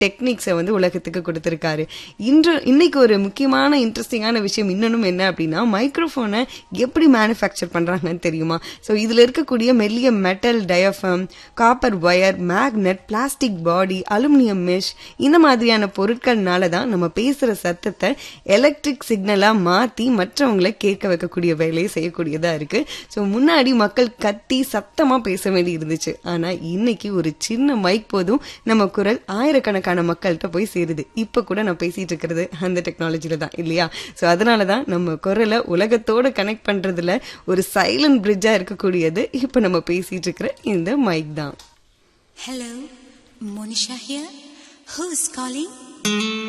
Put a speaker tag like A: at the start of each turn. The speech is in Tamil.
A: டெக்னிக்ஸை வந்து உலகத்துக்கு கொடுத்துருக்காரு இன்று இன்னைக்கு ஒரு முக்கியமான இன்ட்ரெஸ்டிங்கான விஷயம் இன்னொன்னும் என்ன அப்படின்னா மைக்ரோஃபோனை எப்படி மேனுஃபேக்சர் பண்றாங்கன்னு தெரியுமா ஸோ இதுல இருக்கக்கூடிய மெல்லிய metal diaphragm copper wire magnet plastic body aluminium mesh இந்த மாதிரியான பொருட்கள்னால தான் நம்ம பேசுற சத்தத்தை எலக்ட்ரிக் சிக்னலா மாத்தி மற்றவங்களை கேட்க வைக்கக்கூடிய வேலையை செய்யக்கூடியதா இருக்கு ஸோ முன்னாடி மக்கள் கத்தி சத்தமா பேச வேண்டி இருந்துச்சு ஆனா இன்னைக்கு ஒரு சின்ன மைக் போதும் நம்ம குரல் ஆயிரக்கணக்கான மக்கள்கிட்ட போய் சேருது இப்ப கூட நான் பேசிட்டு இருக்கிறது அந்த டெக்னாலஜில தான் இல்லையா ஸோ அதனால தான் நம்ம குரலை உலகத்தோட கனெக்ட் பண்றதுல ஒரு சைலண்ட் பிரிட்ஜா இருக்கக்கூடியது இப்ப நம்ம பேசிட்டு இருக்கிற இந்த மைக் தான்
B: Hello, Monisha here. Who's calling?